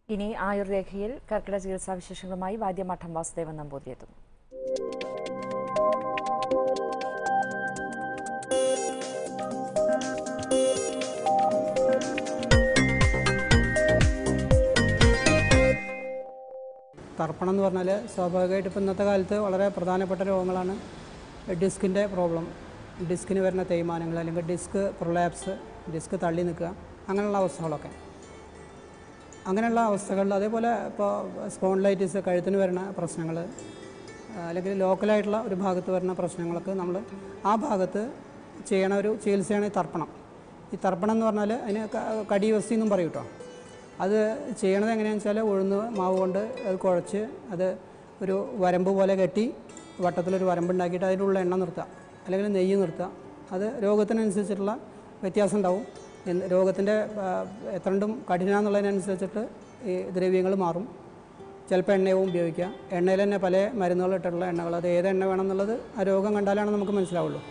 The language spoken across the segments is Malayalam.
ഇനി ആയുർരേഖയിൽ കർക്കിടക ചികിത്സാ വിശേഷങ്ങളുമായി വാദ്യമഠം വാസുദേവൻ നമ്പൂതിരി എത്തുന്നു തർപ്പണം എന്ന് പറഞ്ഞാൽ സ്വാഭാവികമായിട്ട് ഇപ്പോൾ ഇന്നത്തെ കാലത്ത് വളരെ പ്രധാനപ്പെട്ട രോഗങ്ങളാണ് ഡിസ്കിൻ്റെ പ്രോബ്ലം ഡിസ്കിന് വരുന്ന തേയ്മാനങ്ങൾ അല്ലെങ്കിൽ ഡിസ്ക് പ്രൊലാപ്സ് ഡിസ്ക് തള്ളി നിൽക്കുക അങ്ങനെയുള്ള അവസ്ഥകളൊക്കെ അങ്ങനെയുള്ള അവസ്ഥകളിൽ അതേപോലെ ഇപ്പോൾ സ്പോൺലൈറ്റിസ് കഴുത്തിന് വരുന്ന പ്രശ്നങ്ങൾ അല്ലെങ്കിൽ ലോക്കലായിട്ടുള്ള ഒരു ഭാഗത്ത് വരുന്ന പ്രശ്നങ്ങളൊക്കെ നമ്മൾ ആ ഭാഗത്ത് ചെയ്യണ ഒരു ചികിത്സയാണ് ഈ തർപ്പണം ഈ തർപ്പണം എന്ന് പറഞ്ഞാൽ അതിന് ക- കടിവസ്തി എന്നും പറയും കേട്ടോ അത് ചെയ്യണത് എങ്ങനെയാണെന്ന് വെച്ചാൽ ഉഴുന്ന് മാവ് കൊണ്ട് അത് കുഴച്ച് അത് ഒരു വരമ്പ് പോലെ കെട്ടി വട്ടത്തിലൊരു വരമ്പുണ്ടാക്കിയിട്ട് അതിലുള്ള എണ്ണ നിർത്തുക അല്ലെങ്കിൽ നെയ്യ് നിർത്തുക അത് രോഗത്തിനനുസരിച്ചിട്ടുള്ള വ്യത്യാസം ഉണ്ടാവും എന്ന് രോഗത്തിൻ്റെ എത്രണ്ടും കഠിനാന്നുള്ളതിനനുസരിച്ചിട്ട് ഈ ദ്രവ്യങ്ങൾ മാറും ചിലപ്പോൾ എണ്ണയും ഉപയോഗിക്കുക എണ്ണയിൽ തന്നെ പല മരുന്നുകൾ ഇട്ടിട്ടുള്ള എണ്ണകൾ അത് ഏത് എണ്ണ വേണമെന്നുള്ളത് ആ രോഗം കണ്ടാലാണ് നമുക്ക് മനസ്സിലാവുള്ളൂ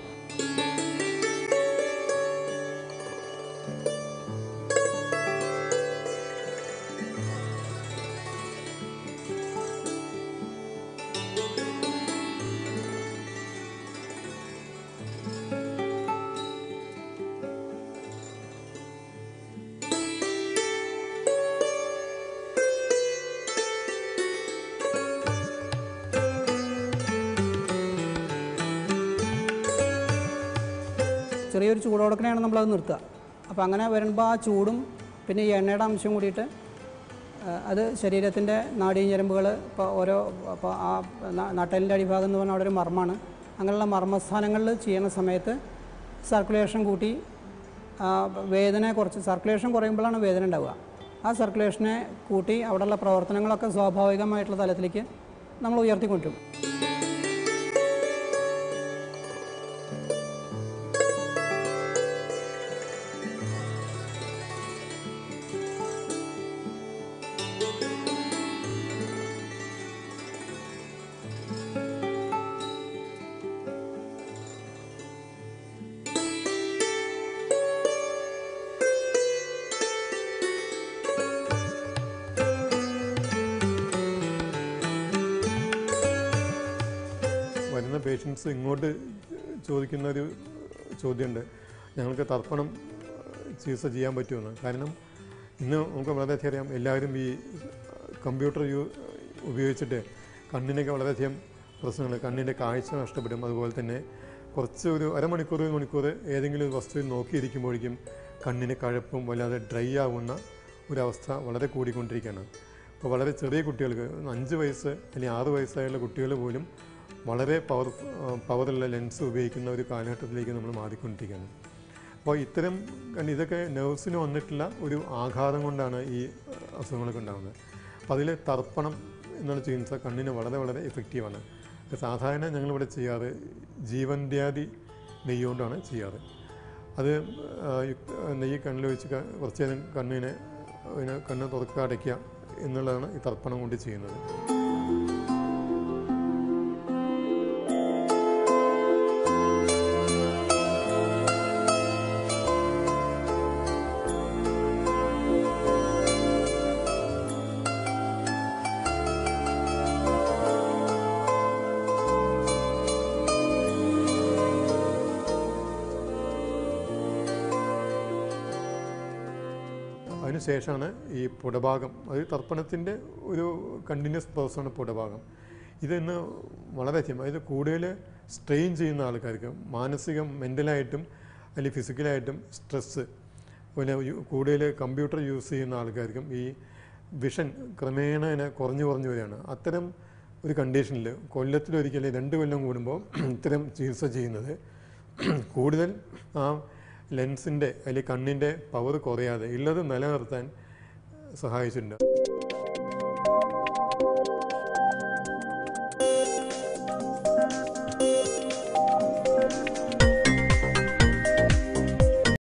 ചെറിയൊരു ചൂടോടക്കനെയാണ് നമ്മളത് നിർത്തുക അപ്പോൾ അങ്ങനെ വരുമ്പോൾ ആ ചൂടും പിന്നെ ഈ എണ്ണയുടെ അംശം കൂടിയിട്ട് ആ, അത് ശരീരത്തിൻ്റെ നാഡീഞരമ്പുകൾ ഇപ്പോൾ ഓരോ ഇപ്പോൾ ആ ന- നട്ടലിൻ്റെ അടിഭാഗം എന്ന് പറഞ്ഞാൽ അവിടെ ഒരു മർമ്മമാണ് അങ്ങനെയുള്ള മർമ്മസ്ഥാനങ്ങളിൽ ചെയ്യുന്ന സമയത്ത് സർക്കുലേഷൻ കൂട്ടി ആ, വേദന കുറച്ച് സർക്കുലേഷൻ കുറയുമ്പോഴാണ് വേദന ഉണ്ടാവുക ആ സർക്കുലേഷനെ കൂട്ടി അവിടെയുള്ള പ്രവർത്തനങ്ങളൊക്കെ സ്വാഭാവികമായിട്ടുള്ള തലത്തിലേക്ക് നമ്മൾ ഉയർത്തിക്കൊണ്ടുവരും വരുന്ന പേഷ്യൻസ് ഇങ്ങോട്ട് ചോദിക്കുന്ന ഒരു ചോദ്യമുണ്ട് ഞങ്ങൾക്ക് തർപ്പണം ചികിത്സ ചെയ്യാൻ പറ്റുമെന്ന് കാരണം ഇന്ന് നമുക്ക് വളരെയധികം അറിയാം എല്ലാവരും ഈ കമ്പ്യൂട്ടർ യൂ ഉപയോഗിച്ചിട്ട് കണ്ണിനൊക്കെ വളരെയധികം പ്രശ്നങ്ങൾ കണ്ണിൻ്റെ കാഴ്ച നഷ്ടപ്പെടും അതുപോലെ തന്നെ കുറച്ച് ഒരു അരമണിക്കൂർ ഒരു മണിക്കൂർ ഏതെങ്കിലും ഒരു വസ്തുവിൽ നോക്കിയിരിക്കുമ്പോഴേക്കും കണ്ണിന് കഴപ്പും വല്ലാതെ ഡ്രൈ ആവുന്ന ഒരവസ്ഥ വളരെ കൂടിക്കൊണ്ടിരിക്കുകയാണ് അപ്പോൾ വളരെ ചെറിയ കുട്ടികൾക്ക് അഞ്ച് വയസ്സ് അല്ലെങ്കിൽ ആറ് വയസ്സായുള്ള കുട്ടികൾ പോലും വളരെ പവർ പവറുള്ള ലെൻസ് ഉപയോഗിക്കുന്ന ഒരു കാലഘട്ടത്തിലേക്ക് നമ്മൾ മാറിക്കൊണ്ടിരിക്കുകയാണ് അപ്പോൾ ഇത്തരം കാരണം ഇതൊക്കെ നെർവ്സിന് വന്നിട്ടുള്ള ഒരു ആഘാതം കൊണ്ടാണ് ഈ അസുഖങ്ങളൊക്കെ ഉണ്ടാകുന്നത് അപ്പോൾ അതിൽ തർപ്പണം എന്നുള്ള ചികിത്സ കണ്ണിന് വളരെ വളരെ എഫക്റ്റീവാണ് സാധാരണ ഞങ്ങളിവിടെ ചെയ്യാറ് ജീവന്ത്യാദി നെയ്യുകൊണ്ടാണ് ചെയ്യാറ് അത് ആ, യുക്ത- നെയ്യ് കണ്ണിലൊഴിച്ച് ക- കുറച്ച് നേരം കണ്ണിനെ അതിനെ കണ്ണ് തുറക്കുക അടയ്ക്കുക എന്നുള്ളതാണ് ഈ തർപ്പണം കൊണ്ട് ചെയ്യുന്നത് അതിനുശേഷമാണ് ഈ പുടഭാഗം അത് തർപ്പണത്തിൻ്റെ ഒരു കണ്ടിന്യൂസ് പ്രോസസ്സാണ് പുടഭാഗം ഇതിന്ന് വളരെയധികം അതായത് കൂടുതൽ സ്ട്രെയിൻ ചെയ്യുന്ന ആൾക്കാർക്ക് മാനസികം മെൻ്റലായിട്ടും അല്ലെങ്കിൽ ഫിസിക്കലായിട്ടും സ്ട്രെസ്സ് പിന്നെ യു- കൂടുതൽ കമ്പ്യൂട്ടർ യൂസ് ചെയ്യുന്ന ആൾക്കാർക്കും ഈ വിഷൻ ക്രമേണ ഇങ്ങനെ കുറഞ്ഞു കുറഞ്ഞു വരികയാണ് അത്തരം ഒരു കണ്ടീഷനിൽ കൊല്ലത്തിലൊരിക്കൽ രണ്ട് കൊല്ലം കൂടുമ്പോൾ ഇത്തരം ചികിത്സ ചെയ്യുന്നത് കൂടുതൽ ആ ലെൻസിൻ്റെ അല്ലെങ്കിൽ കണ്ണിൻ്റെ പവർ കുറയാതെ ഉള്ളത് നിലനിർത്താൻ സഹായിച്ചിട്ടുണ്ട്